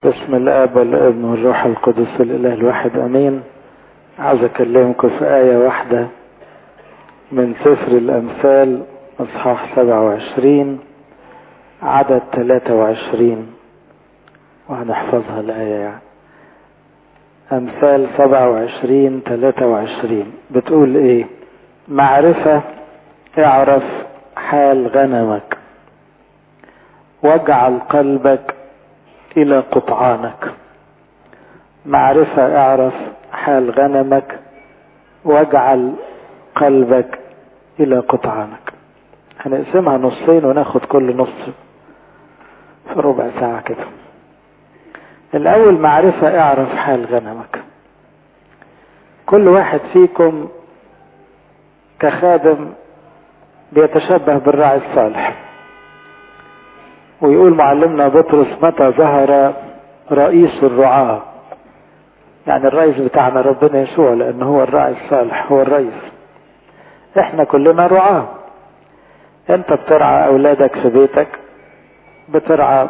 بسم الاب والابن والروح القدس الاله الواحد امين عاوز اكلمكم في ايه واحده من سفر الامثال اصحاح سبعة وعشرين عدد ثلاثة وعشرين وهنحفظها الآية يعني أمثال سبعة وعشرين ثلاثة وعشرين بتقول إيه معرفة اعرف حال غنمك واجعل قلبك إلى قطعانك معرفة اعرف حال غنمك واجعل قلبك إلى قطعانك هنقسمها نصين وناخد كل نص في ربع ساعة كده الأول معرفة اعرف حال غنمك كل واحد فيكم كخادم بيتشبه بالراعي الصالح ويقول معلمنا بطرس متى ظهر رئيس الرعاة يعني الرئيس بتاعنا ربنا يسوع لأن هو الراعي الصالح هو الرئيس احنا كلنا رعاة انت بترعى اولادك في بيتك بترعى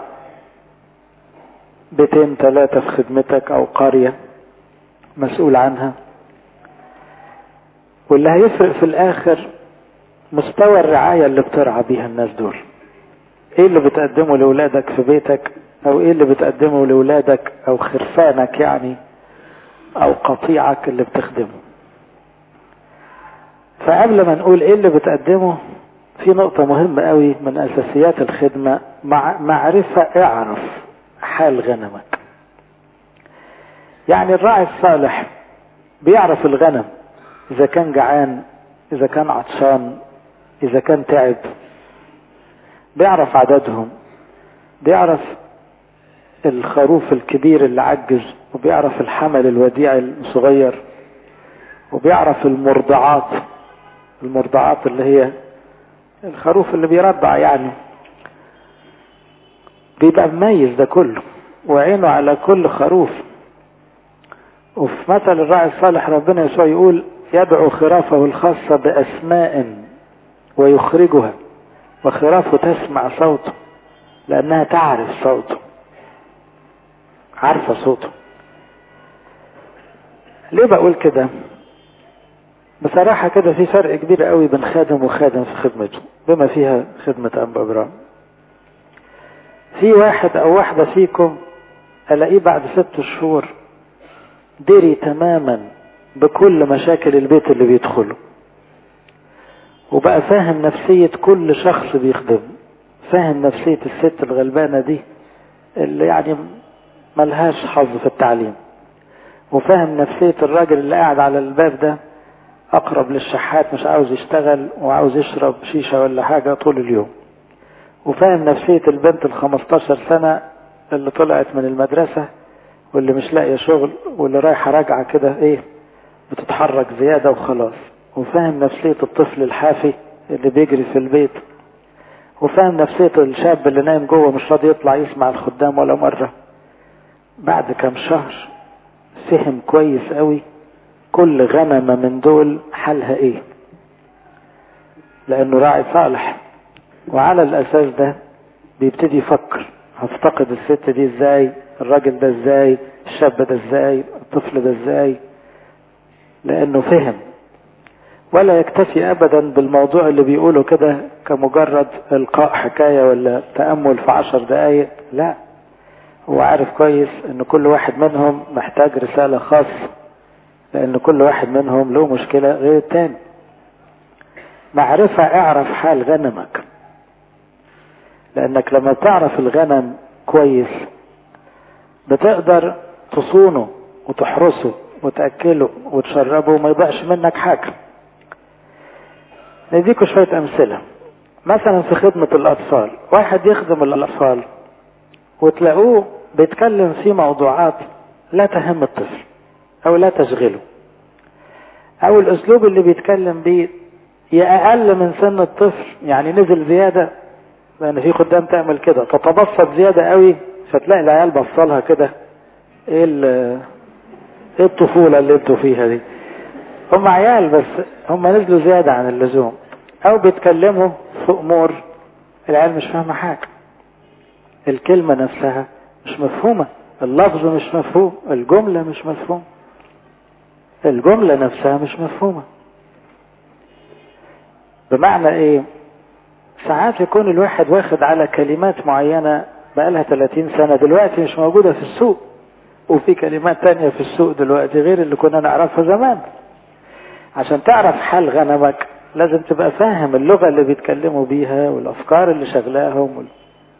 بيتين ثلاثة في خدمتك او قرية مسؤول عنها واللي هيفرق في الاخر مستوى الرعاية اللي بترعى بيها الناس دول ايه اللي بتقدمه لاولادك في بيتك او ايه اللي بتقدمه لاولادك او خرفانك يعني او قطيعك اللي بتخدمه فقبل ما نقول ايه اللي بتقدمه في نقطة مهمة قوي من اساسيات الخدمة مع معرفة اعرف حال غنمك يعني الراعي الصالح بيعرف الغنم اذا كان جعان اذا كان عطشان اذا كان تعب بيعرف عددهم بيعرف الخروف الكبير اللي عجز وبيعرف الحمل الوديع الصغير وبيعرف المرضعات المرضعات اللي هي الخروف اللي بيرضع يعني بيبقى مميز ده كله وعينه على كل خروف وفي مثل الراعي الصالح ربنا يسوع يقول يدعو خرافه الخاصة بأسماء ويخرجها وخرافه تسمع صوته لأنها تعرف صوته عارفة صوته ليه بقول كده بصراحة كده في فرق كبير قوي بين خادم وخادم في خدمته بما فيها خدمة أنبا إبراهيم في واحد أو واحدة فيكم ألاقيه بعد ست شهور دري تماما بكل مشاكل البيت اللي بيدخله وبقى فاهم نفسية كل شخص بيخدمه فاهم نفسية الست الغلبانة دي اللي يعني ملهاش حظ في التعليم وفاهم نفسية الراجل اللي قاعد على الباب ده أقرب للشحات مش عاوز يشتغل وعاوز يشرب شيشة ولا حاجة طول اليوم وفاهم نفسية البنت الخمستاشر سنة اللي طلعت من المدرسة واللي مش لاقية شغل واللي رايحة راجعة كده ايه بتتحرك زيادة وخلاص وفاهم نفسية الطفل الحافي اللي بيجري في البيت وفاهم نفسية الشاب اللي نايم جوه مش راضي يطلع يسمع الخدام ولا مرة بعد كام شهر فهم كويس قوي كل غنمة من دول حالها ايه لانه راعي صالح وعلى الاساس ده بيبتدي يفكر هفتقد الست دي ازاي الراجل ده ازاي الشاب ده ازاي الطفل ده ازاي لانه فهم ولا يكتفي ابدا بالموضوع اللي بيقوله كده كمجرد القاء حكايه ولا تامل في عشر دقايق لا هو عارف كويس ان كل واحد منهم محتاج رساله خاصه لان كل واحد منهم له مشكله غير التاني معرفه اعرف حال غنمك لانك لما تعرف الغنم كويس بتقدر تصونه وتحرسه وتاكله وتشربه وما يضيعش منك حاجه نديكوا شوية أمثلة مثلا في خدمة الأطفال واحد يخدم الأطفال وتلاقوه بيتكلم في موضوعات لا تهم الطفل أو لا تشغله أو الأسلوب اللي بيتكلم بيه يا أقل من سن الطفل يعني نزل زيادة لأن في خدام تعمل كده تتبسط زيادة قوي فتلاقي العيال بصلها كده إيه إيه الطفولة اللي انتوا فيها دي هم عيال بس هم نزلوا زيادة عن اللزوم أو بيتكلموا في أمور العيال مش فاهمة حاجة الكلمة نفسها مش مفهومة اللفظ مش مفهوم الجملة مش مفهوم الجملة نفسها مش مفهومة بمعنى ايه ساعات يكون الواحد واخد على كلمات معينة بقالها 30 سنة دلوقتي مش موجودة في السوق وفي كلمات تانية في السوق دلوقتي غير اللي كنا نعرفها زمان عشان تعرف حال غنمك لازم تبقى فاهم اللغة اللي بيتكلموا بيها والأفكار اللي شغلاهم وال...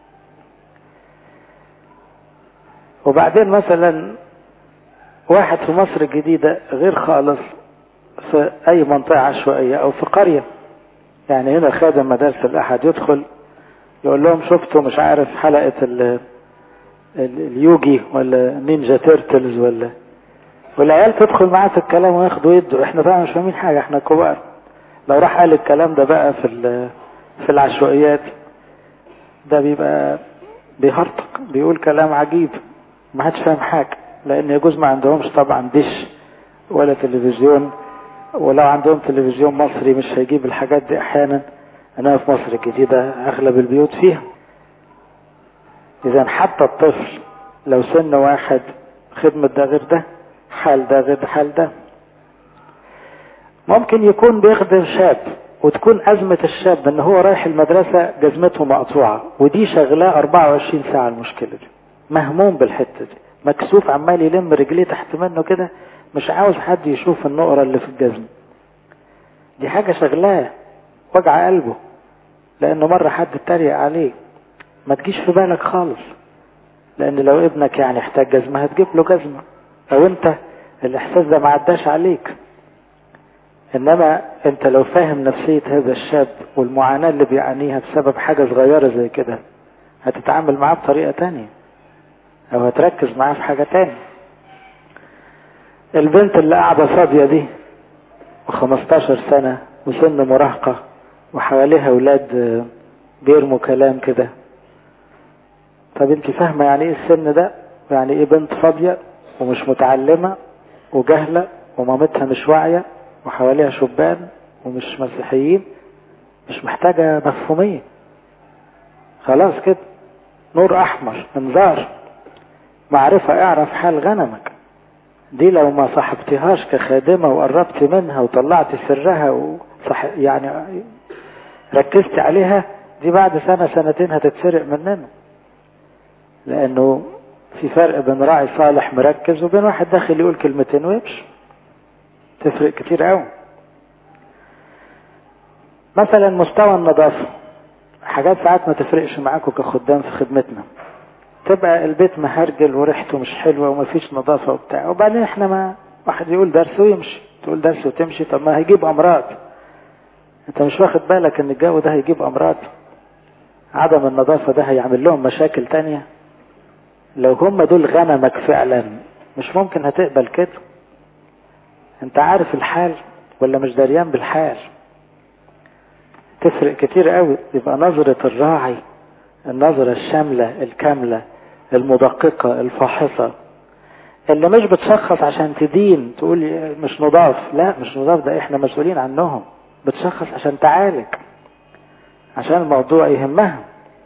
وبعدين مثلا واحد في مصر الجديدة غير خالص في أي منطقة عشوائية أو في قرية يعني هنا خادم مدارس الأحد يدخل يقول لهم شفتوا مش عارف حلقة ال اليوجي ولا نينجا تيرتلز ولا والعيال تدخل معاه في الكلام وياخدوا يدوا احنا طبعا مش فاهمين حاجة احنا كبار لو راح قال الكلام ده بقى في في العشوائيات ده بيبقى بيهرطق بيقول كلام عجيب ما حدش فاهم حاجة لأن يجوز ما عندهمش طبعا دش ولا تلفزيون ولو عندهم تلفزيون مصري مش هيجيب الحاجات دي أحيانا أنا في مصر الجديدة أغلب البيوت فيها إذا حتى الطفل لو سن واحد خدمة ده غير ده حال ده غير حال ده ممكن يكون بيخدم شاب وتكون أزمة الشاب إن هو رايح المدرسة جزمته مقطوعة ودي شغلاه 24 ساعة المشكلة دي مهموم بالحتة دي مكسوف عمال يلم رجليه تحت منه كده مش عاوز حد يشوف النقرة اللي في الجزم دي حاجة شغلاه وجع قلبه لأنه مرة حد اتريق عليه ما تجيش في بالك خالص لأن لو ابنك يعني احتاج جزمة هتجيب له جزمة أو أنت الإحساس ده ما عداش عليك إنما أنت لو فاهم نفسية هذا الشاب والمعاناة اللي بيعانيها بسبب حاجة صغيرة زي كده هتتعامل معاه بطريقة تانية أو هتركز معاه في حاجة تانية البنت اللي قاعدة فاضية دي وخمستاشر سنة وسن مراهقة وحواليها أولاد بيرموا كلام كده طب انت فاهمة يعني ايه السن ده يعني ايه بنت فاضية ومش متعلمة وجهلة ومامتها مش واعية وحواليها شبان ومش مسيحيين مش محتاجة مفهومية خلاص كده نور احمر انذار معرفة اعرف حال غنمك دي لو ما صاحبتهاش كخادمة وقربت منها وطلعت سرها وصح يعني ركزت عليها دي بعد سنة سنتين هتتسرق مننا لأنه في فرق بين راعي صالح مركز وبين واحد داخل يقول كلمتين ويمشي تفرق كتير قوي مثلا مستوى النظافة حاجات ساعات ما تفرقش معاكم كخدام في خدمتنا تبقى البيت مهرجل وريحته مش حلوة ومفيش نظافة وبتاع وبعدين احنا ما واحد يقول درس ويمشي تقول درس وتمشي طب ما هيجيب أمراض انت مش واخد بالك ان الجو ده هيجيب أمراض عدم النظافة ده هيعمل لهم مشاكل تانية لو هم دول غنمك فعلا مش ممكن هتقبل كده انت عارف الحال ولا مش دريان بالحال تفرق كتير قوي يبقى نظرة الراعي النظرة الشاملة الكاملة المدققة الفاحصة اللي مش بتشخص عشان تدين تقول مش نضاف لا مش نضاف ده احنا مسؤولين عنهم بتشخص عشان تعالج عشان الموضوع يهمها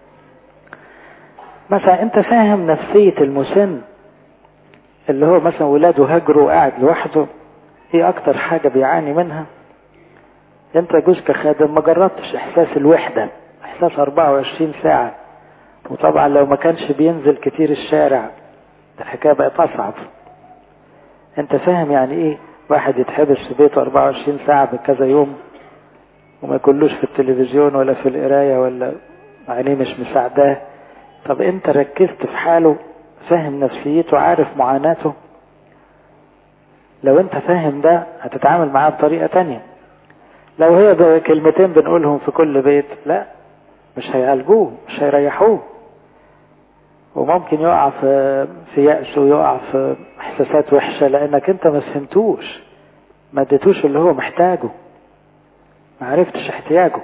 مثلا انت فاهم نفسية المسن اللي هو مثلا ولاده هجروا وقاعد لوحده ايه اكتر حاجة بيعاني منها انت جوز كخادم ما جربتش احساس الوحدة احساس 24 ساعة وطبعا لو ما كانش بينزل كتير الشارع الحكاية بقت اصعب انت فاهم يعني ايه واحد يتحبس في بيته 24 ساعة بكذا يوم وما يكلوش في التلفزيون ولا في القراية ولا عينيه مش مساعداه طب انت ركزت في حاله فاهم نفسيته عارف معاناته لو انت فاهم ده هتتعامل معاه بطريقة تانية لو هي كلمتين بنقولهم في كل بيت لا مش هيعالجوه مش هيريحوه وممكن يقع في في يأس ويقع في احساسات وحشة لانك انت ما فهمتوش ما اديتوش اللي هو محتاجه ما عرفتش احتياجه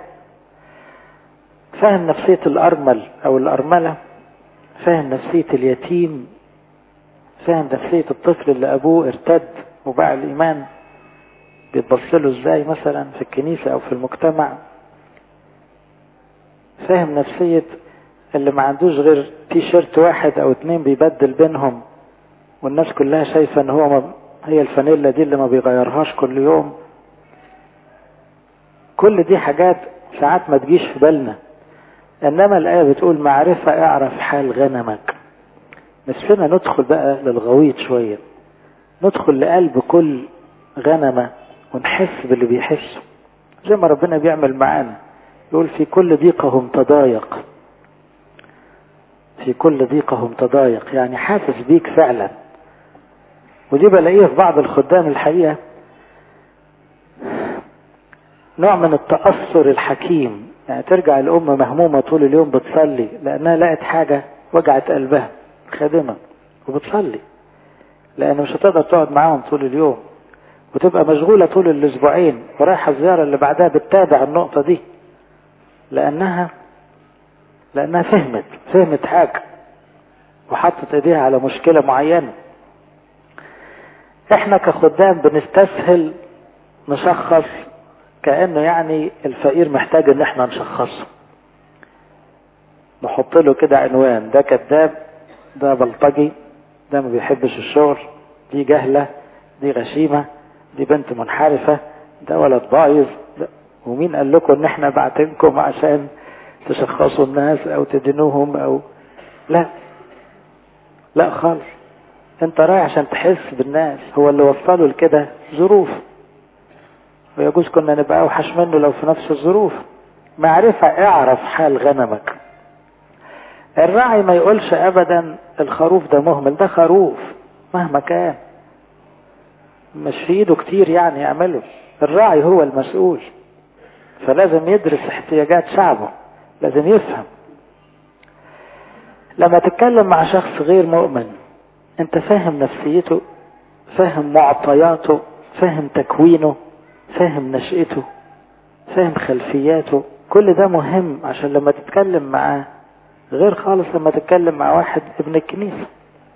فاهم نفسية الأرمل أو الأرملة فاهم نفسية اليتيم فاهم نفسية الطفل اللي أبوه ارتد وباع الإيمان بيتبص له ازاي مثلا في الكنيسة أو في المجتمع فاهم نفسية اللي ما عندوش غير تي شيرت واحد أو اتنين بيبدل بينهم والناس كلها شايفة ان هو ما هي الفانيلا دي اللي ما بيغيرهاش كل يوم كل دي حاجات ساعات ما تجيش في بالنا انما الآية بتقول معرفة اعرف حال غنمك نفسنا ندخل بقى للغويط شوية ندخل لقلب كل غنمة ونحس باللي بيحسه زي ما ربنا بيعمل معانا يقول في كل ضيقهم تضايق في كل ضيقهم تضايق يعني حاسس بيك فعلا ودي بلاقيها في بعض الخدام الحقيقة نوع من التأثر الحكيم يعني ترجع الأم مهمومة طول اليوم بتصلي لأنها لقت حاجة وجعت قلبها خادمة وبتصلي لأن مش هتقدر تقعد معاهم طول اليوم وتبقى مشغولة طول الأسبوعين ورايحة الزيارة اللي بعدها بتتابع النقطة دي لأنها لأنها فهمت فهمت حاجة وحطت إيديها على مشكلة معينة إحنا كخدام بنستسهل نشخص كأنه يعني الفقير محتاج إن إحنا نشخصه نحط له كده عنوان ده كذاب ده بلطجي ده ما بيحبش الشغل دي جهلة دي غشيمة دي بنت منحرفة ده ولد بايظ ومين قال لكم ان احنا بعتنكم عشان تشخصوا الناس او تدينوهم او لا لا خالص انت رايح عشان تحس بالناس هو اللي وصله لكده ظروف ويجوز كنا نبقى اوحش منه لو في نفس الظروف معرفة اعرف حال غنمك الراعي ما يقولش ابدا الخروف ده مهمل ده خروف مهما كان مش في ايده كتير يعني يعمله الراعي هو المسؤول فلازم يدرس احتياجات شعبه لازم يفهم لما تتكلم مع شخص غير مؤمن انت فاهم نفسيته فاهم معطياته فاهم تكوينه فاهم نشأته فاهم خلفياته كل ده مهم عشان لما تتكلم معاه غير خالص لما تتكلم مع واحد ابن الكنيسة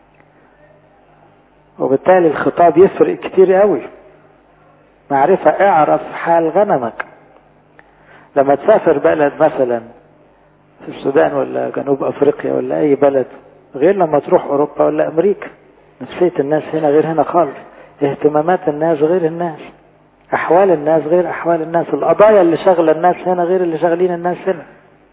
وبالتالي الخطاب يفرق كتير قوي معرفة اعرف حال غنمك لما تسافر بلد مثلا في السودان ولا جنوب افريقيا ولا اي بلد غير لما تروح اوروبا ولا امريكا نفسية الناس هنا غير هنا خالص اهتمامات الناس غير الناس احوال الناس غير احوال الناس القضايا اللي شغلة الناس هنا غير اللي شغالين الناس هنا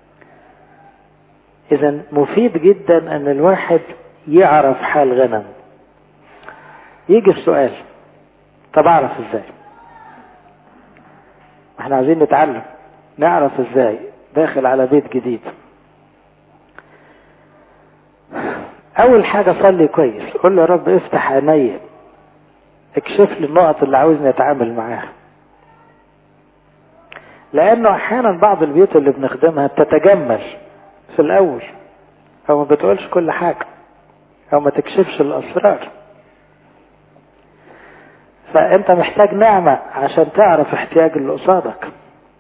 اذا مفيد جدا ان الواحد يعرف حال غنم يجي السؤال طب اعرف ازاي احنا عايزين نتعلم نعرف ازاي داخل على بيت جديد اول حاجة صلي كويس قول له يا رب افتح عيني اكشف لي النقط اللي عاوزني اتعامل معاها لانه احيانا بعض البيوت اللي بنخدمها بتتجمل في الاول او ما بتقولش كل حاجة او ما تكشفش الاسرار فانت محتاج نعمة عشان تعرف احتياج اللي قصادك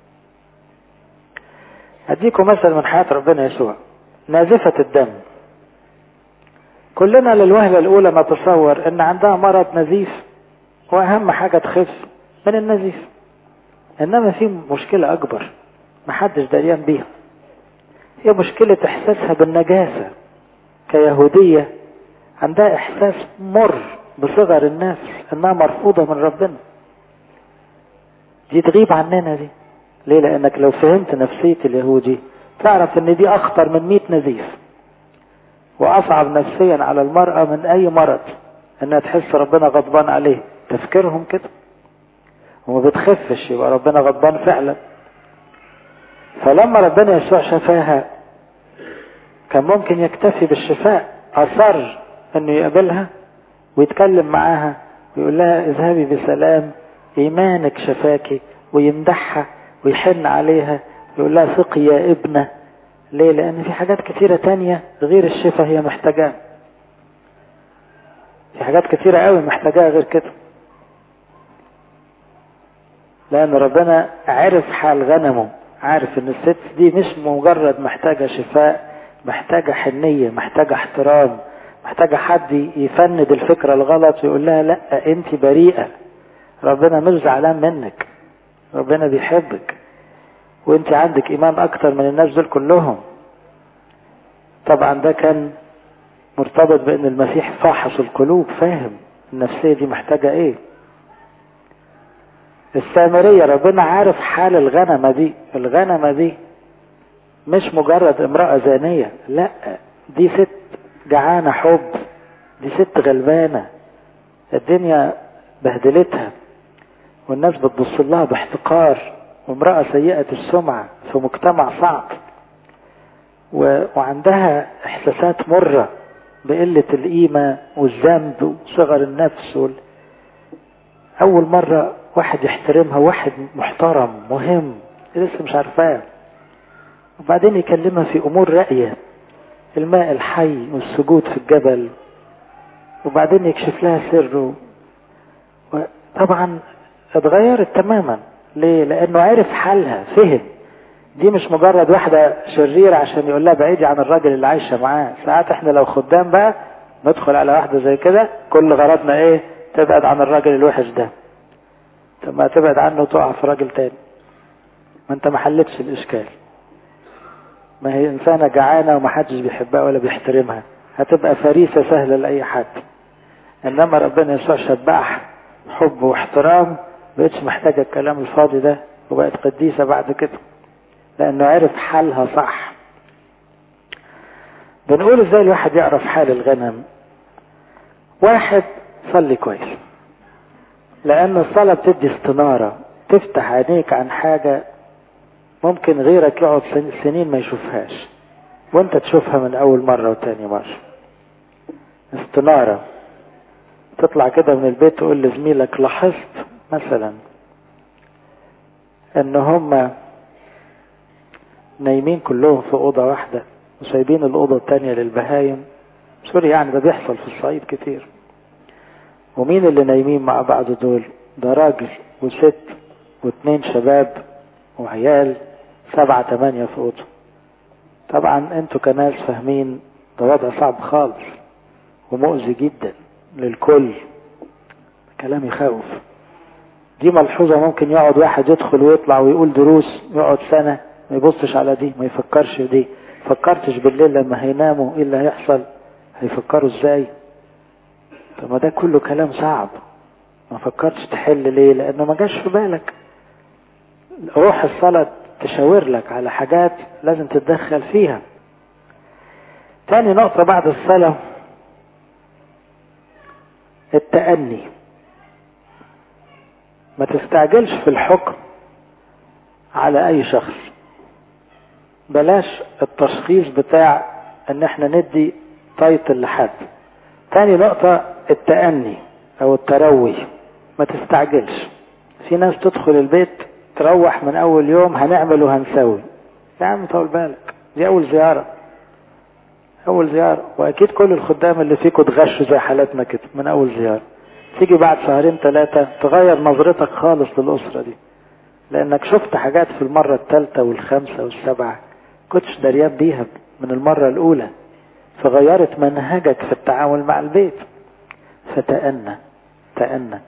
هديكم مثل من حياة ربنا يسوع نازفة الدم كلنا للوهلة الأولى نتصور إن عندها مرض نزيف وأهم حاجة تخف من النزيف إنما في مشكلة أكبر محدش دريان بيها هي مشكلة إحساسها بالنجاسة كيهودية عندها إحساس مر بصغر الناس إنها مرفوضة من ربنا دي تغيب عننا دي ليه لأنك لو فهمت نفسية اليهودي تعرف إن دي أخطر من مئة نزيف وأصعب نفسيا على المرأة من أي مرض إنها تحس ربنا غضبان عليه تفكيرهم كده وما بتخفش يبقى ربنا غضبان فعلا فلما ربنا يسوع شفاها كان ممكن يكتفي بالشفاء أصر إنه يقبلها ويتكلم معاها ويقول لها اذهبي بسلام إيمانك شفاكي ويمدحها ويحن عليها يقول لها ثقي يا ابنة ليه لأن في حاجات كتيرة تانية غير الشفاء هي محتاجاها في حاجات كتيرة قوي محتاجاها غير كده لأن ربنا عرف حال غنمه عارف ان الست دي مش مجرد محتاجة شفاء محتاجة حنية محتاجة احترام محتاجة حد يفند الفكرة الغلط ويقول لها لا انت بريئة ربنا مش زعلان منك ربنا بيحبك وانت عندك ايمان اكتر من الناس دول كلهم طبعا ده كان مرتبط بان المسيح فاحص القلوب فاهم النفسية دي محتاجة ايه السامرية ربنا عارف حال الغنمة دي الغنمة دي مش مجرد امرأة زانية لا دي ست جعانة حب دي ست غلبانة الدنيا بهدلتها والناس بتبص لها باحتقار وامرأة سيئة السمعة في مجتمع صعب و... وعندها احساسات مرة بقلة القيمة والذنب وصغر النفس وال... أول مرة واحد يحترمها واحد محترم مهم لسه مش عارفاه وبعدين يكلمها في أمور راقية الماء الحي والسجود في الجبل وبعدين يكشف لها سره طبعا اتغيرت تماما ليه لانه عرف حالها فهم دي مش مجرد واحدة شريرة عشان يقول لها بعيدي عن الراجل اللي عايشة معاه ساعات احنا لو خدام بقى ندخل على واحدة زي كده كل غرضنا ايه تبعد عن الراجل الوحش ده طب ما تبعد عنه وتقع في راجل تاني ما انت ما حلتش الاشكال ما هي انسانة جعانة ومحدش بيحبها ولا بيحترمها هتبقى فريسة سهلة لأي حد انما ربنا يسوع شبعها حب واحترام بقتش محتاجة الكلام الفاضي ده وبقت قديسة بعد كده لأنه عرف حالها صح بنقول ازاي الواحد يعرف حال الغنم واحد صلي كويس لأن الصلاة بتدي استنارة تفتح عينيك عن حاجة ممكن غيرك يقعد سنين ما يشوفهاش وانت تشوفها من أول مرة وتاني مرة استنارة تطلع كده من البيت تقول لزميلك لاحظت مثلا ان هم نايمين كلهم في اوضه واحده وسايبين الاوضه التانية للبهايم سوري يعني ده بيحصل في الصعيد كتير ومين اللي نايمين مع بعض دول ده راجل وست واتنين شباب وعيال سبعة تمانية في اوضه طبعا انتوا كناس فاهمين ده وضع صعب خالص ومؤذي جدا للكل كلام يخوف دي ملحوظة ممكن يقعد واحد يدخل ويطلع ويقول دروس يقعد سنة ما يبصش على دي ما يفكرش في دي فكرتش بالليل لما هيناموا ايه اللي هيحصل هيفكروا ازاي طب ما ده كله كلام صعب ما فكرتش تحل ليه لانه ما جاش في بالك روح الصلاة تشاور لك على حاجات لازم تتدخل فيها تاني نقطة بعد الصلاة التأني ما تستعجلش في الحكم على اي شخص بلاش التشخيص بتاع ان احنا ندي تايتل لحد تاني نقطة التأني او التروي ما تستعجلش في ناس تدخل البيت تروح من اول يوم هنعمل وهنسوي يا عم طول بالك دي اول زيارة اول زيارة واكيد كل الخدام اللي فيكم اتغشوا زي حالاتنا كده من اول زيارة تيجي بعد شهرين ثلاثة تغير نظرتك خالص للأسرة دي لأنك شفت حاجات في المرة الثالثة والخامسة والسابعة كنتش دريان بيها من المرة الأولى فغيرت منهجك في التعامل مع البيت فتأنى تأنى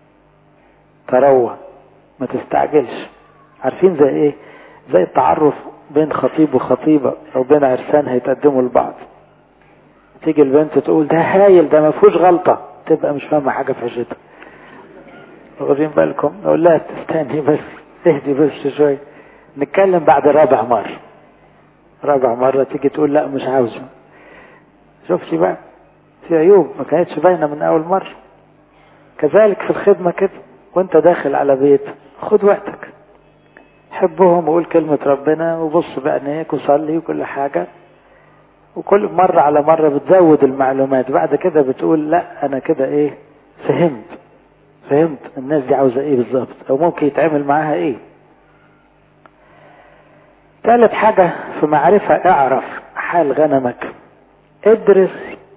تروى ما تستعجلش عارفين زي ايه زي التعرف بين خطيب وخطيبة او بين عرسان هيتقدموا لبعض تيجي البنت تقول ده هايل ده ما فيهوش غلطة تبقى مش فاهمة حاجة في عشتها واخدين بالكم اقول لها تستني بس اهدي بس شوية نتكلم بعد رابع مرة رابع مرة تيجي تقول لا مش عاوزه شفتي بقى في عيوب ما كانتش باينة من أول مرة كذلك في الخدمة كده وانت داخل على بيت خد وقتك حبهم وقول كلمة ربنا وبص بعينيك وصلي وكل حاجة وكل مرة على مرة بتزود المعلومات بعد كده بتقول لا أنا كده إيه فهمت فهمت الناس دي عاوزة إيه بالظبط أو ممكن يتعمل معاها إيه ثالث حاجة في معرفة اعرف حال غنمك ادرس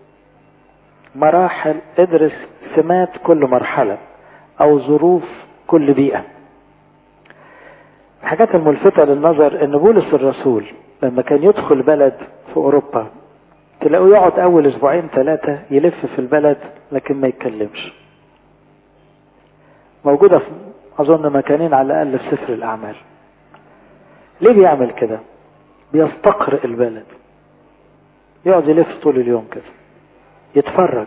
مراحل ادرس سمات كل مرحلة او ظروف كل بيئة الحاجات الملفتة للنظر ان بولس الرسول لما كان يدخل بلد في اوروبا تلاقوه يقعد اول اسبوعين ثلاثة يلف في البلد لكن ما يتكلمش موجودة في اظن مكانين على الاقل في سفر الاعمال ليه بيعمل كده بيستقرئ البلد يقعد يلف طول اليوم كده يتفرج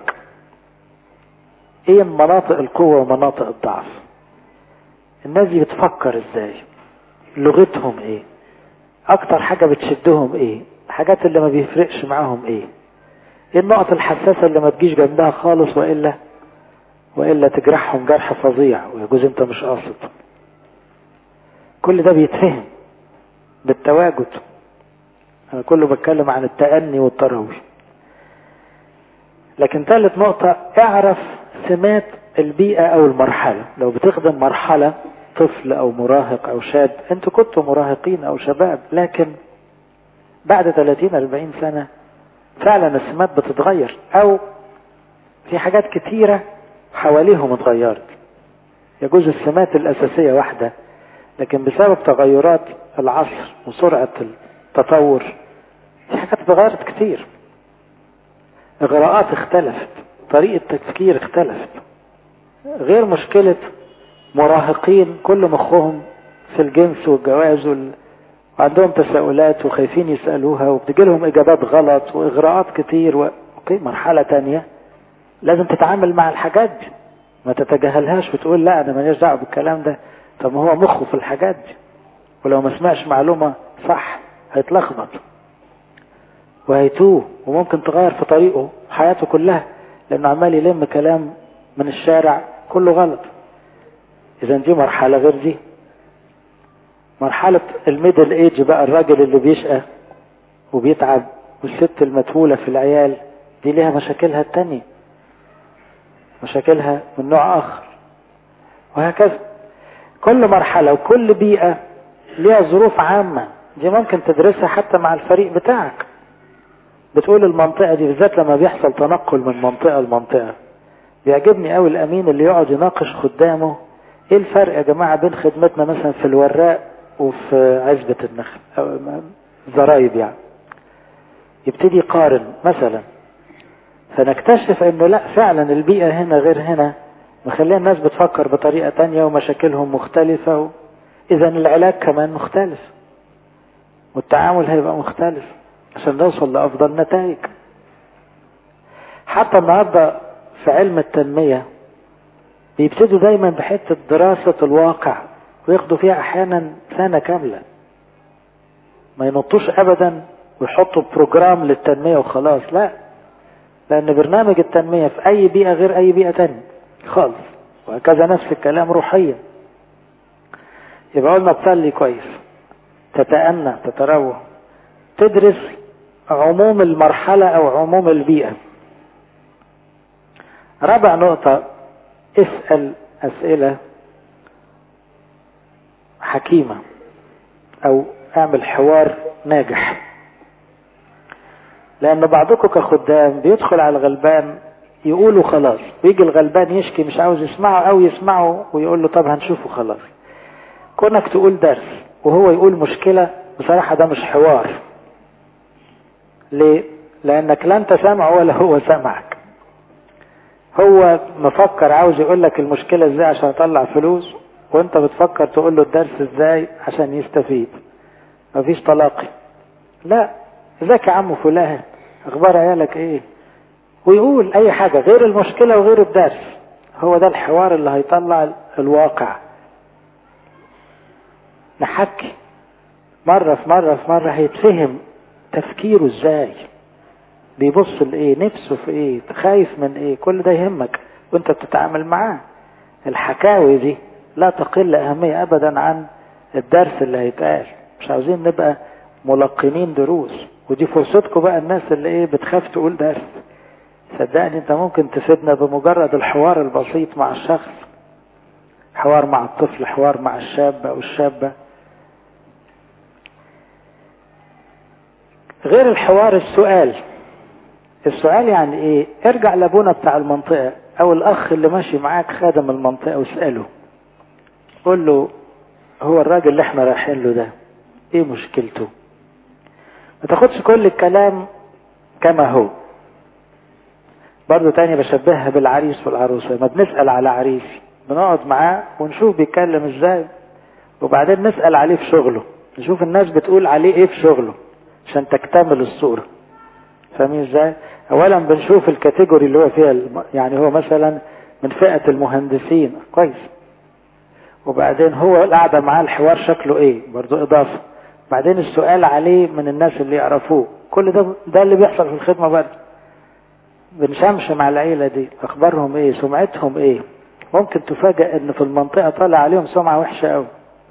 ايه مناطق القوة ومناطق الضعف الناس دي بتفكر ازاي لغتهم ايه اكتر حاجة بتشدهم ايه الحاجات اللي ما بيفرقش معاهم ايه ايه النقط الحساسة اللي ما تجيش جنبها خالص وإلا وإلا تجرحهم جرح فظيع ويجوز انت مش قاصد كل ده بيتفهم بالتواجد انا كله بتكلم عن التأني والتروي لكن ثالث نقطة اعرف سمات البيئة او المرحلة لو بتخدم مرحلة طفل او مراهق او شاب انتوا كنتوا مراهقين او شباب لكن بعد 30 40 سنة فعلا السمات بتتغير او في حاجات كتيرة حواليهم اتغيرت يجوز السمات الاساسية واحدة لكن بسبب تغيرات العصر وسرعة التطور في حاجات اتغيرت كتير اغراءات اختلفت طريقة تفكير اختلفت غير مشكلة مراهقين كل مخهم في الجنس والجواز وال... وعندهم تساؤلات وخايفين يسألوها وبتجي لهم إجابات غلط وإغراءات كتير و... أوكي مرحلة تانية لازم تتعامل مع الحاجات دي ما تتجاهلهاش وتقول لا أنا ماليش دعوة بالكلام ده طب ما هو مخه في الحاجات دي ولو ما سمعش معلومة صح هيتلخبط وهيتوه وممكن تغير في طريقه حياته كلها لأنه عمال يلم كلام من الشارع كله غلط إذا دي مرحلة غير دي مرحلة الميدل ايج بقى الراجل اللي بيشقى وبيتعب والست المتهولة في العيال دي ليها مشاكلها التانية مشاكلها من نوع آخر وهكذا كل مرحلة وكل بيئة ليها ظروف عامة دي ممكن تدرسها حتى مع الفريق بتاعك بتقول المنطقة دي بالذات لما بيحصل تنقل من منطقة لمنطقة بيعجبني قوي الأمين اللي يقعد يناقش خدامه ايه الفرق يا جماعة بين خدمتنا مثلا في الوراق وفي عزبة النخل أو زرايب يعني يبتدي يقارن مثلا فنكتشف انه لا فعلا البيئة هنا غير هنا مخليه الناس بتفكر بطريقة تانية ومشاكلهم مختلفة و... اذا العلاج كمان مختلف والتعامل هيبقى مختلف عشان نوصل لافضل نتائج حتى النهارده في علم التنمية بيبتدوا دايما بحتة دراسة الواقع وياخدوا فيها احيانا سنة كاملة ما ينطوش ابدا ويحطوا بروجرام للتنمية وخلاص لا لان برنامج التنمية في اي بيئة غير اي بيئة تانية خالص وهكذا نفس الكلام روحيا يبقى قلنا تصلي كويس تتأنى تتروى تدرس عموم المرحلة او عموم البيئة رابع نقطة اسأل أسئلة حكيمة أو اعمل حوار ناجح لأن بعضكم كخدام بيدخل على الغلبان يقولوا خلاص ويجي الغلبان يشكي مش عاوز يسمعه أو يسمعه ويقول له طب هنشوفه خلاص كونك تقول درس وهو يقول مشكلة بصراحة ده مش حوار ليه؟ لأنك لا أنت سامع ولا هو سامعك هو مفكر عاوز يقول لك المشكلة ازاي عشان اطلع فلوس وانت بتفكر تقول له الدرس ازاي عشان يستفيد مفيش تلاقي لا ازيك يا عم فلان اخبار عيالك ايه ويقول اي حاجة غير المشكلة وغير الدرس هو ده الحوار اللي هيطلع الواقع نحكي مرة في مرة في مرة هيتفهم تفكيره ازاي بيبص لايه نفسه في ايه خايف من ايه كل ده يهمك وانت بتتعامل معاه الحكاوي دي لا تقل اهمية ابدا عن الدرس اللي هيتقال مش عاوزين نبقى ملقنين دروس ودي فرصتكم بقى الناس اللي ايه بتخاف تقول درس صدقني انت ممكن تفيدنا بمجرد الحوار البسيط مع الشخص حوار مع الطفل حوار مع الشاب او الشابة غير الحوار السؤال السؤال يعني ايه ارجع لابونا بتاع المنطقة او الاخ اللي ماشي معاك خادم المنطقة واسأله قول له هو الراجل اللي احنا رايحين له ده ايه مشكلته ما تاخدش كل الكلام كما هو برضو تاني بشبهها بالعريس والعروسة ما بنسأل على عريس بنقعد معاه ونشوف بيتكلم ازاي وبعدين نسأل عليه في شغله نشوف الناس بتقول عليه ايه في شغله عشان تكتمل الصورة فاهمين ازاي اولا بنشوف الكاتيجوري اللي هو فيها الم... يعني هو مثلا من فئة المهندسين كويس وبعدين هو القعدة معاه الحوار شكله ايه برضو اضافة بعدين السؤال عليه من الناس اللي يعرفوه كل ده ده اللي بيحصل في الخدمة برضه بنشمش مع العيلة دي اخبارهم ايه سمعتهم ايه ممكن تفاجأ ان في المنطقة طالع عليهم سمعة وحشة قوي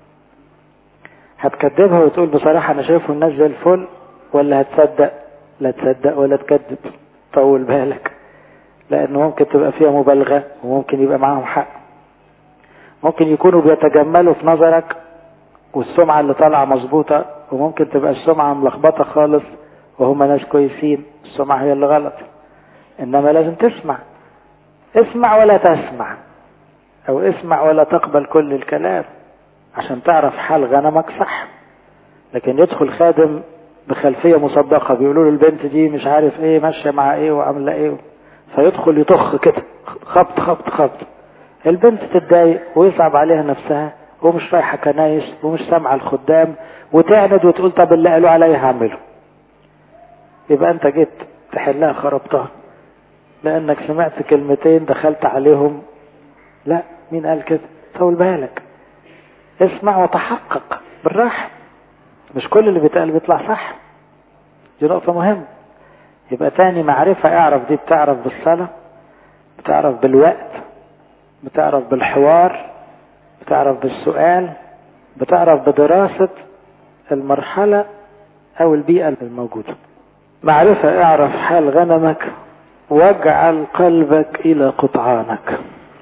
هتكذبها وتقول بصراحة انا شايفه الناس زي الفل ولا هتصدق لا تصدق ولا تكذب طول بالك لانه ممكن تبقى فيها مبالغة وممكن يبقى معاهم حق ممكن يكونوا بيتجملوا في نظرك والسمعة اللي طالعة مظبوطة وممكن تبقى السمعة ملخبطة خالص وهم ناس كويسين السمعة هي اللي غلط انما لازم تسمع اسمع ولا تسمع او اسمع ولا تقبل كل الكلام عشان تعرف حال غنمك صح لكن يدخل خادم بخلفية مصدقة بيقولوا له البنت دي مش عارف ايه ماشية مع ايه وعاملة ايه فيدخل يطخ كده خبط خبط خبط البنت تتضايق ويصعب عليها نفسها ومش رايحة كنايس ومش سامعة الخدام وتعند وتقول طب اللي قالوا عليا هعمله يبقى انت جيت تحلها خربتها لانك سمعت كلمتين دخلت عليهم لا مين قال كده طول بالك اسمع وتحقق بالراحة مش كل اللي بيتقال بيطلع صح دي نقطة مهمة يبقى تاني معرفة اعرف دي بتعرف بالصلاة بتعرف بالوقت بتعرف بالحوار بتعرف بالسؤال بتعرف بدراسة المرحلة او البيئة الموجودة معرفة اعرف حال غنمك واجعل قلبك الى قطعانك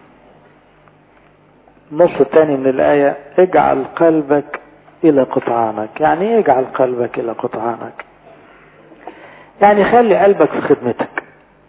النص الثاني من الآية اجعل قلبك إلى قطعانك يعني ايه اجعل قلبك إلى قطعانك يعني خلي قلبك في خدمتك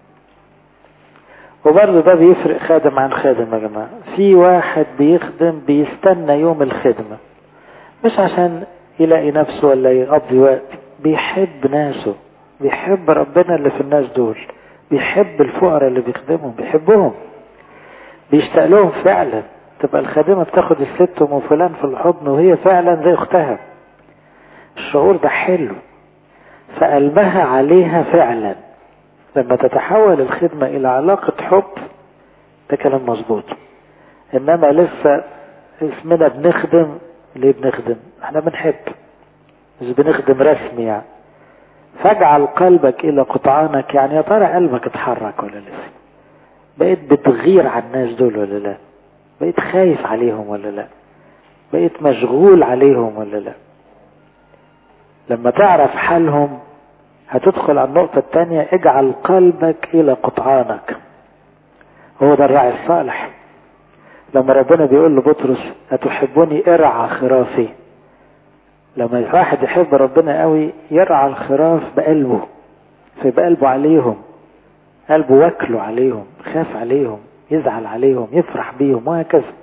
وبرضه ده بيفرق خادم عن خادم يا جماعة في واحد بيخدم بيستنى يوم الخدمة مش عشان يلاقي نفسه ولا يقضي وقت بيحب ناسه بيحب ربنا اللي في الناس دول بيحب الفقراء اللي بيخدمهم بيحبهم بيشتاق لهم فعلا تبقى الخادمة بتاخد الست ام فلان في الحضن وهي فعلا زي اختها الشعور ده حلو فقلبها عليها فعلا لما تتحول الخدمة الى علاقة حب ده كلام مظبوط انما لسه اسمنا بنخدم ليه بنخدم احنا بنحب مش بنخدم رسمي يعني فاجعل قلبك الى قطعانك يعني يا ترى قلبك اتحرك ولا لسه بقيت بتغير على الناس دول ولا لا بقيت خايف عليهم ولا لا بقيت مشغول عليهم ولا لا لما تعرف حالهم هتدخل على النقطة الثانية اجعل قلبك إلى قطعانك هو ده الراعي الصالح لما ربنا بيقول لبطرس أتحبني ارعى خرافي لما الواحد يحب ربنا قوي يرعى الخراف بقلبه فيبقى قلبه عليهم قلبه واكله عليهم خاف عليهم يزعل عليهم يفرح بيهم وهكذا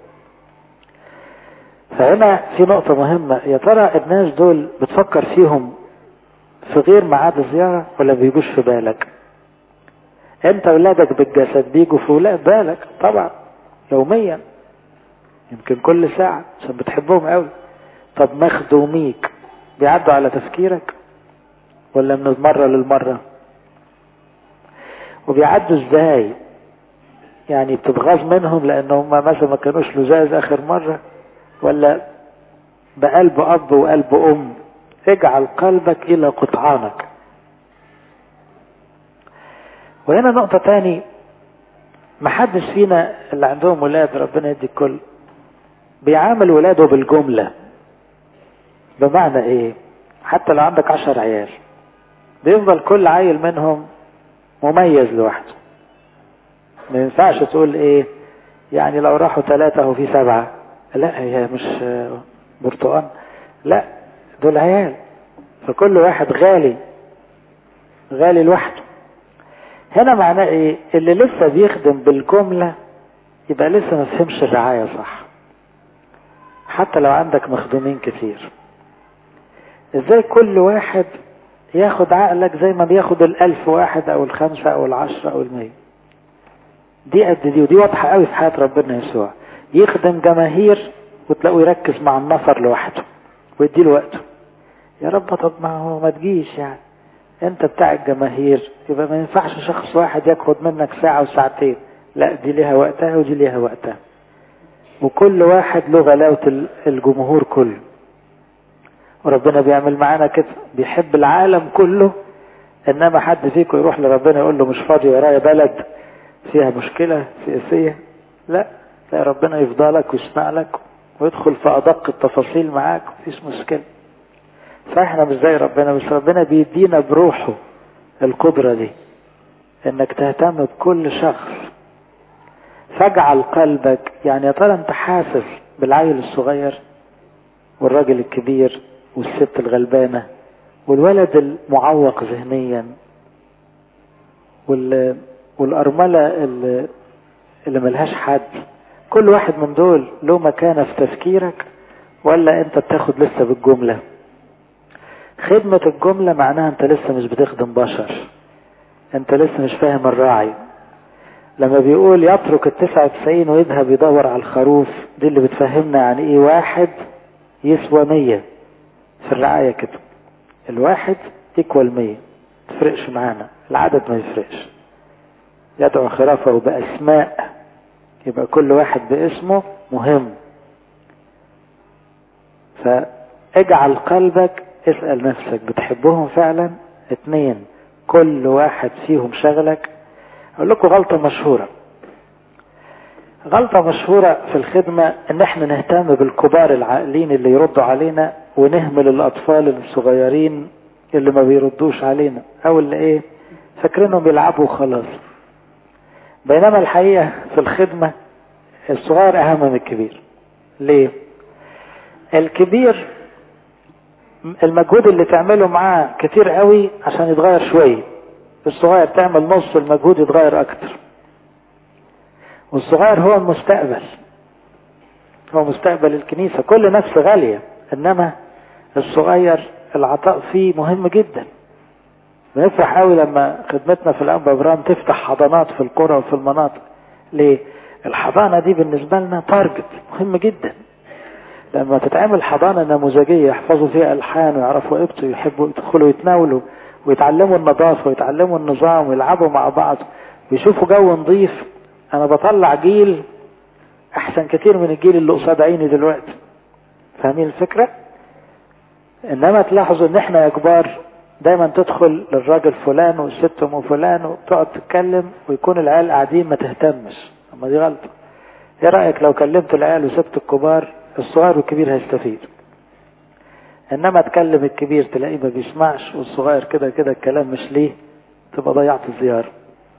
فهنا في نقطة مهمة يا ترى الناس دول بتفكر فيهم في غير ميعاد الزيارة ولا بيجوش في بالك انت ولادك بالجسد بيجوا في ولاد بالك طبعا يوميا يمكن كل ساعة عشان بتحبهم قوي طب مخدوميك بيعدوا على تفكيرك ولا من المرة للمرة وبيعدوا ازاي يعني بتتغاظ منهم لان هم مثلا ما كانوش لزاز اخر مرة ولا بقلب اب وقلب ام اجعل قلبك الى قطعانك وهنا نقطة تاني محدش فينا اللي عندهم ولاد ربنا يدي الكل بيعامل ولاده بالجملة بمعنى ايه حتى لو عندك عشر عيال بيفضل كل عيل منهم مميز لوحده ما ينفعش تقول ايه يعني لو راحوا ثلاثة وفي سبعة لا هي مش برتقان لا دول عيال فكل واحد غالي غالي لوحده هنا معناه ايه اللي لسه بيخدم بالجملة يبقى لسه ما فهمش الرعاية صح حتى لو عندك مخدومين كتير ازاي كل واحد ياخد عقلك زي ما بياخد الالف واحد او الخمسة او العشرة او المية دي قد دي ودي واضحة قوي في حياة ربنا يسوع يخدم جماهير وتلاقوا يركز مع النفر لوحده ويديله وقته يا رب طب ما هو ما تجيش يعني انت بتاع الجماهير يبقى ما ينفعش شخص واحد ياخد منك ساعة وساعتين لا دي ليها وقتها ودي ليها وقتها وكل واحد له غلاوة الجمهور كله وربنا بيعمل معانا كده بيحب العالم كله انما حد فيكم يروح لربنا يقول له مش فاضي ورايا بلد فيها مشكلة سياسية لا لا ربنا يفضلك ويسمع لك ويدخل في ادق التفاصيل معاك مفيش مشكلة فاحنا مش زي ربنا بس ربنا بيدينا بروحه القدرة دي انك تهتم بكل شخص فاجعل قلبك يعني يا ترى انت حاسس بالعيل الصغير والراجل الكبير والست الغلبانة والولد المعوق ذهنيا وال... والأرملة اللي, اللي ملهاش حد كل واحد من دول له مكانة في تفكيرك ولا انت بتاخد لسه بالجملة خدمة الجملة معناها انت لسه مش بتخدم بشر انت لسه مش فاهم الراعي لما بيقول يترك التسعة وتسعين ويذهب يدور على الخروف دي اللي بتفهمنا يعني ايه واحد يسوى مية في الرعاية كده الواحد يكوال مية تفرقش معانا العدد ما يفرقش يدعو خرافه بأسماء يبقى كل واحد باسمه مهم فاجعل قلبك اسأل نفسك بتحبهم فعلا اتنين كل واحد فيهم شغلك اقول لكم غلطة مشهورة غلطة مشهورة في الخدمة ان احنا نهتم بالكبار العاقلين اللي يردوا علينا ونهمل الاطفال الصغيرين اللي ما بيردوش علينا او اللي ايه فاكرينهم يلعبوا خلاص بينما الحقيقة في الخدمة الصغير اهم من الكبير ليه الكبير المجهود اللي تعمله معاه كتير قوي عشان يتغير شوية الصغير تعمل نص المجهود يتغير اكتر والصغير هو المستقبل هو مستقبل الكنيسة كل نفس غالية انما الصغير العطاء فيه مهم جدا بنفرح قوي لما خدمتنا في الانبا ابراهيم تفتح حضانات في القرى وفي المناطق ليه الحضانة دي بالنسبة لنا تارجت مهم جدا لما تتعمل حضانة نموذجية يحفظوا فيها ألحان ويعرفوا قيمته ويحبوا يدخلوا يتناولوا ويتعلموا النظافة ويتعلموا النظام ويلعبوا مع بعض ويشوفوا جو نظيف أنا بطلع جيل أحسن كتير من الجيل اللي قصاد عيني دلوقتي فاهمين الفكرة؟ إنما تلاحظوا إن إحنا يا كبار دايما تدخل للراجل فلان والست ام فلان وتقعد تتكلم ويكون العيال قاعدين ما تهتمش اما دي غلطه ايه رايك لو كلمت العيال وسبت الكبار الصغير والكبير هيستفيد انما تكلم الكبير تلاقيه ما بيسمعش والصغير كده كده الكلام مش ليه تبقى ضيعت الزياره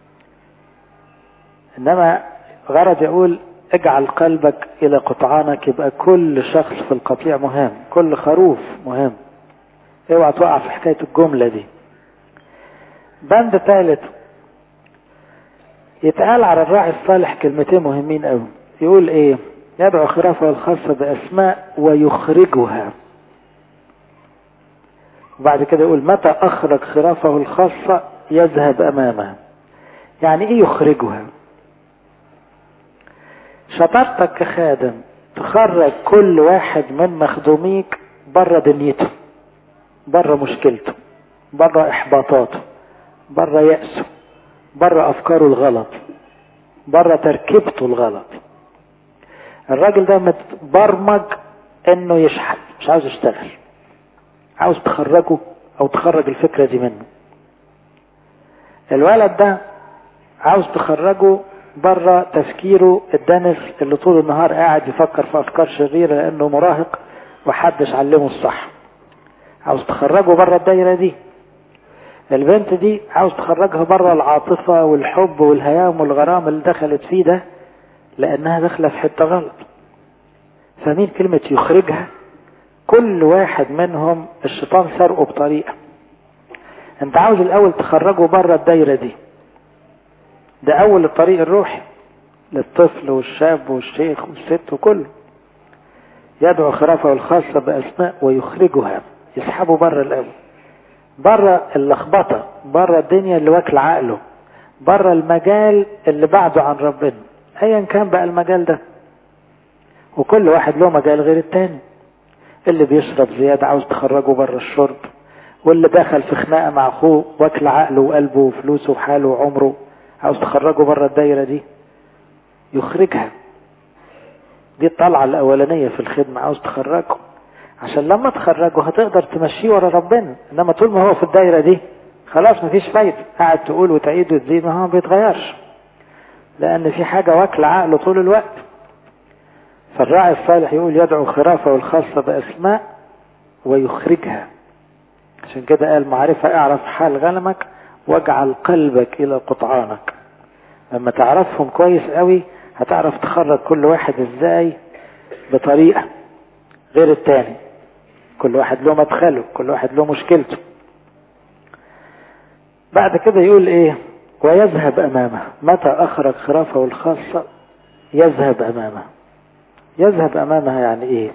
انما غرض يقول اجعل قلبك الى قطعانك يبقى كل شخص في القطيع مهم كل خروف مهم اوعى توقع في حكايه الجمله دي بند ثالث يتقال على الراعي الصالح كلمتين مهمين قوي يقول ايه يدعو خرافه الخاصة بأسماء ويخرجها وبعد كده يقول متى أخرج خرافه الخاصة يذهب أمامها يعني إيه يخرجها شطارتك كخادم تخرج كل واحد من مخدوميك بره دنيته بره مشكلته بره إحباطاته بره يأسه بره أفكاره الغلط بره تركيبته الغلط الراجل ده متبرمج انه يشحت مش عاوز يشتغل عاوز تخرجه او تخرج الفكرة دي منه الولد ده عاوز تخرجه بره تفكيره الدنس اللي طول النهار قاعد يفكر في افكار شريرة لانه مراهق وحدش علمه الصح عاوز تخرجه بره الدايرة دي البنت دي عاوز تخرجها بره العاطفة والحب والهيام والغرام اللي دخلت فيه ده لانها داخله في حته غلط فمين كلمه يخرجها كل واحد منهم الشيطان سرقه بطريقه انت عاوز الاول تخرجه بره الدايره دي ده اول الطريق الروحي للطفل والشاب والشيخ والست وكله يدعو خرافه الخاصة بأسماء ويخرجها يسحبه بره الأول بره اللخبطة بره الدنيا اللي واكل عقله بره المجال اللي بعده عن ربنا ايا كان بقى المجال ده وكل واحد له مجال غير التاني اللي بيشرب زيادة عاوز تخرجه بره الشرب واللي دخل في خناقة مع أخوه واكل عقله وقلبه وفلوسه وحاله وعمره عاوز تخرجه بره الدايرة دي يخرجها دي الطلعة الأولانية في الخدمة عاوز تخرجه عشان لما تخرجه هتقدر تمشيه ورا ربنا إنما طول ما هو في الدايرة دي خلاص مفيش فايدة قاعد تقول وتعيد وتزيد ما هو ما بيتغيرش لأن في حاجة واكلة عقله طول الوقت فالراعي الصالح يقول يدعو خرافه الخاصة بأسماء ويخرجها عشان كده قال معرفة اعرف حال غنمك واجعل قلبك إلى قطعانك لما تعرفهم كويس قوي هتعرف تخرج كل واحد ازاي بطريقة غير التاني كل واحد له مدخله كل واحد له مشكلته بعد كده يقول ايه ويذهب امامه متى اخرج خرافه الخاصة يذهب امامه يذهب امامها يعني ايه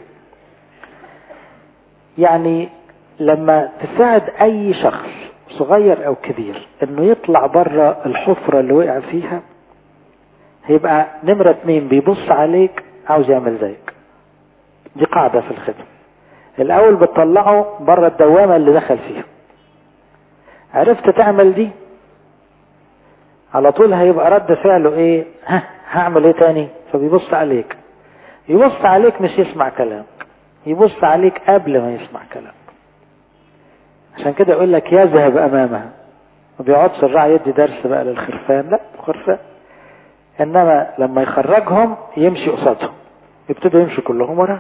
يعني لما تساعد اي شخص صغير او كبير انه يطلع بره الحفرة اللي وقع فيها هيبقى نمرة اتنين بيبص عليك عاوز يعمل زيك دي قاعدة في الخدمة الاول بتطلعه بره الدوامة اللي دخل فيها عرفت تعمل دي على طول هيبقى رد فعله ايه ها هعمل ايه تاني فبيبص عليك يبص عليك مش يسمع كلامك يبص عليك قبل ما يسمع كلامك عشان كده يقول لك يذهب امامها ما بيقعدش الراعي يدي درس بقى للخرفان لا خرفان انما لما يخرجهم يمشي قصادهم يبتدوا يمشوا كلهم وراه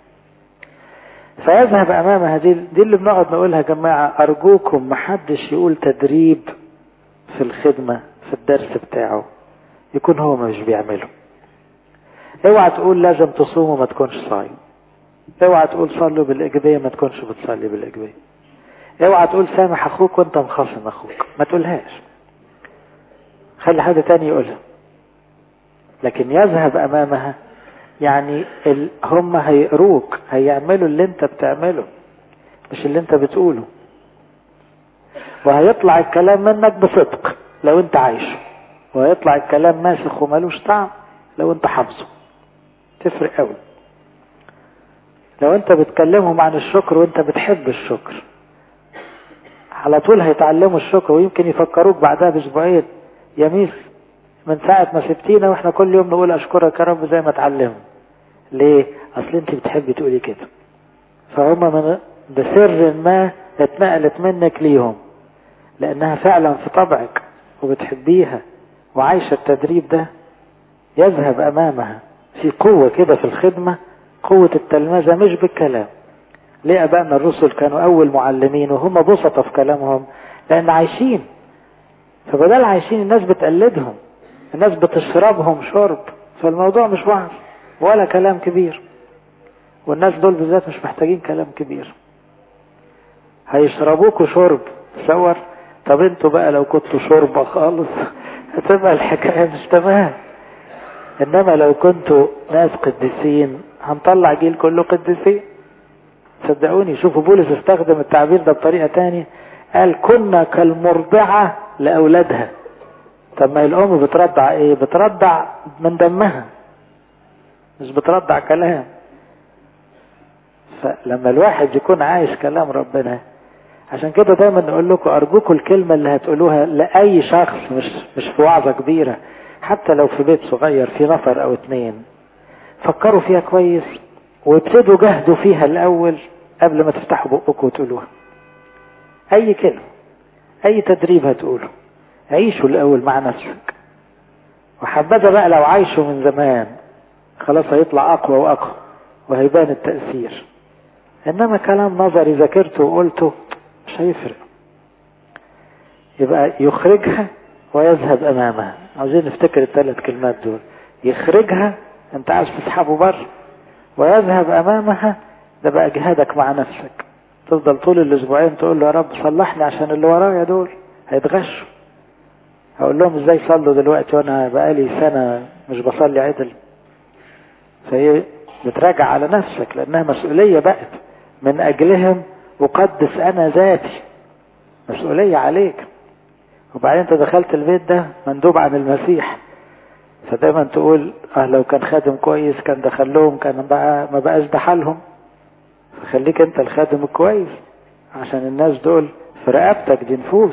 فيذهب امامها دي دي اللي بنقعد نقولها يا جماعه ارجوكم محدش يقول تدريب في الخدمه في الدرس بتاعه يكون هو مش بيعمله اوعى تقول لازم تصوم وما تكونش صايم اوعى تقول صلوا بالايجابيه ما تكونش بتصلي بالايجابيه اوعى تقول سامح اخوك وانت مخاصم اخوك ما تقولهاش خلي حد تاني يقولها لكن يذهب امامها يعني ال... هم هيقروك هيعملوا اللي انت بتعمله مش اللي انت بتقوله وهيطلع الكلام منك بصدق لو انت عايشه وهيطلع الكلام ماسخ وملوش طعم لو انت حافظه تفرق قوي لو انت بتكلمهم عن الشكر وانت بتحب الشكر على طول هيتعلموا الشكر ويمكن يفكروك بعدها باسبوعين يا ميس من ساعة ما سبتينا واحنا كل يوم نقول اشكرك يا رب زي ما اتعلموا ليه اصل انت بتحبي تقولي كده فهم من بسر ما اتنقلت منك ليهم لانها فعلا في طبعك وبتحبيها وعايشة التدريب ده يذهب امامها في قوة كده في الخدمة قوة التلمذة مش بالكلام ليه ابائنا الرسل كانوا اول معلمين وهم بسطة في كلامهم لان عايشين فبدل عايشين الناس بتقلدهم الناس بتشربهم شرب فالموضوع مش وعظ ولا كلام كبير والناس دول بالذات مش محتاجين كلام كبير هيشربوكوا شرب تصور طب انتوا بقى لو كنتوا شربة خالص هتبقى الحكاية مش تمام انما لو كنتوا ناس قديسين هنطلع جيل كله قديسين صدقوني شوفوا بولس استخدم التعبير ده بطريقة تانية قال كنا كالمرضعة لأولادها طب ما الأم بترضع إيه؟ بترضع من دمها مش بترضع كلام فلما الواحد يكون عايش كلام ربنا عشان كده دايما نقول لكم أرجوكم الكلمة اللي هتقولوها لأي شخص مش مش في وعظة كبيرة حتى لو في بيت صغير في نفر أو اتنين فكروا فيها كويس وابتدوا جهدوا فيها الأول قبل ما تفتحوا بقكم وتقولوها أي كلمة أي تدريب هتقوله عيشوا الأول مع نفسك وحبذا بقى لو عايشوا من زمان خلاص هيطلع أقوى وأقوى وهيبان التأثير إنما كلام نظري ذاكرته وقلته مش هيفرق يبقى يخرجها ويذهب أمامها عاوزين نفتكر الثلاث كلمات دول يخرجها أنت عايز تسحبه بره ويذهب أمامها ده بقى جهادك مع نفسك تفضل طول الأسبوعين تقول له يا رب صلحني عشان اللي ورايا دول هيتغشوا هقول لهم ازاي صلوا دلوقتي وانا بقالي سنة مش بصلي عدل فهي بتراجع على نفسك لانها مسؤولية بقت من اجلهم اقدس انا ذاتي مسؤولية عليك وبعدين انت دخلت البيت ده مندوب عن المسيح فدايما تقول اه لو كان خادم كويس كان دخل لهم كان بقى ما بقاش ده حالهم فخليك انت الخادم الكويس عشان الناس دول في رقبتك دي نفوس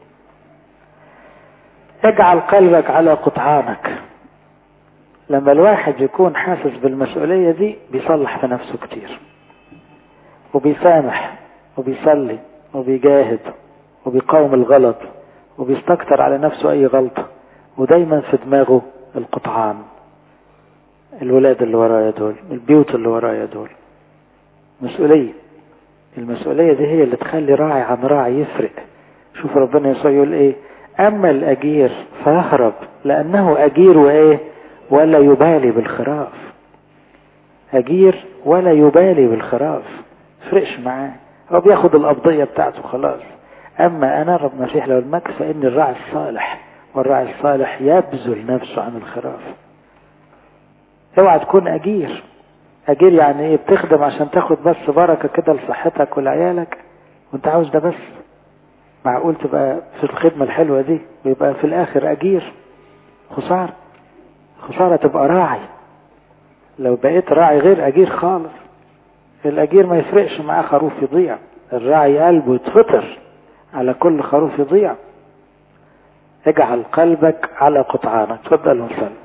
اجعل قلبك على قطعانك لما الواحد يكون حاسس بالمسؤولية دي بيصلح في نفسه كتير وبيسامح وبيصلي وبيجاهد وبيقاوم الغلط وبيستكتر على نفسه أي غلطة ودايما في دماغه القطعان الولاد اللي ورايا دول البيوت اللي ورايا دول مسؤولية المسؤولية دي هي اللي تخلي راعي عن راعي يفرق شوف ربنا يسوع يقول ايه اما الاجير فيهرب لانه اجير وايه ولا يبالي بالخراف اجير ولا يبالي بالخراف فرقش معاه هو بياخد القبضية بتاعته خلاص اما انا رب مسيح لو المكس فاني الراعي الصالح والراعي الصالح يبذل نفسه عن الخراف اوعى تكون اجير اجير يعني ايه بتخدم عشان تاخد بس بركة كده لصحتك ولعيالك وانت عاوز ده بس معقول تبقى في الخدمة الحلوة دي ويبقى في الاخر اجير خسارة خسارة تبقى راعي لو بقيت راعي غير اجير خالص الاجير ما يفرقش معاه خروف يضيع الراعي قلبه يتفطر على كل خروف يضيع اجعل قلبك على قطعانك تفضل وصل